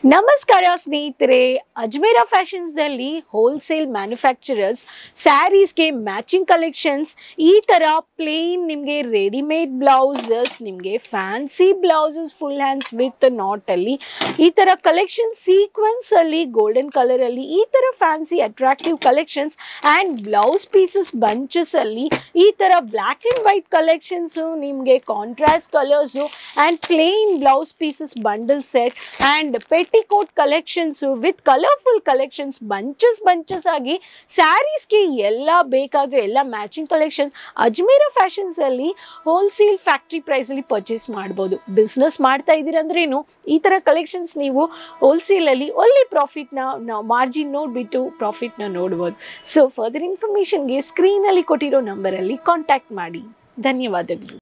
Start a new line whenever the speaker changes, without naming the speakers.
ನಮಸ್ಕಾರ ಸ್ನೇಹಿತರೆ ಅಜ್ಮೇರ ಫ್ಯಾಷನ್ಸ್ದಲ್ಲಿ ಹೋಲ್ಸೇಲ್ ಮ್ಯಾನುಫ್ಯಾಕ್ಚರರ್ಸ್ ಸ್ಯಾರೀಸ್ಗೆ ಮ್ಯಾಚಿಂಗ್ ಕಲೆಕ್ಷನ್ಸ್ ಈ ಥರ ಪ್ಲೇನ್ ನಿಮಗೆ ರೆಡಿಮೇಡ್ ಬ್ಲೌಸಸ್ ನಿಮಗೆ fancy blouses full hands with ನಾಟಲ್ಲಿ ಈ ಥರ ಕಲೆಕ್ಷನ್ ಸೀಕ್ವೆನ್ಸಲ್ಲಿ ಗೋಲ್ಡನ್ ಕಲರಲ್ಲಿ ಈ ಥರ fancy attractive collections and blouse pieces ಬಂಚಸಲ್ಲಿ ಈ ಥರ ಬ್ಲ್ಯಾಕ್ ಆ್ಯಂಡ್ ವೈಟ್ ಕಲೆಕ್ಷನ್ಸು ನಿಮಗೆ contrast colours and plain blouse pieces bundle set and petticoat collections with colourful collections bunches bunches ಆಗಿ ಸ್ಯಾರೀಸ್ಗೆ ಎಲ್ಲ ಬೇಕಾದರೆ ಎಲ್ಲ ಮ್ಯಾಚಿಂಗ್ ಕಲೆಕ್ಷನ್ಸ್ ಅಜ್ಮೇರ ಫ್ಯಾಷನ್ಸಲ್ಲಿ ಹೋಲ್ಸೇಲ್ ಫ್ಯಾಕ್ಟ್ರಿ ಪ್ರೈಸಲ್ಲಿ ಪರ್ಚೇಸ್ ಮಾಡ್ಬೋದು ಬಿಸ್ನೆಸ್ ಮಾಡ್ತಾ ಇದ್ದೀರಂದ್ರೇನು ಈ ಥರ ಕಲೆಕ್ಷನ್ಸ್ ನೀವು ಹೋಲ್ಸೇಲಲ್ಲಿ ಒಳ್ಳೆ ಪ್ರಾಫಿಟ್ನ ನಾವು ಮಾರ್ಜಿನ್ ನೋಡಿಬಿಟ್ಟು ಪ್ರಾಫಿಟ್ನ ನೋಡ್ಬೋದು ಸೊ ಫರ್ದರ್ ಇನ್ಫಾರ್ಮೇಷನ್ಗೆ ಸ್ಕ್ರೀನಲ್ಲಿ ಕೊಟ್ಟಿರೋ ನಂಬರಲ್ಲಿ ಕಾಂಟ್ಯಾಕ್ಟ್ ಮಾಡಿ ಧನ್ಯವಾದಗಳು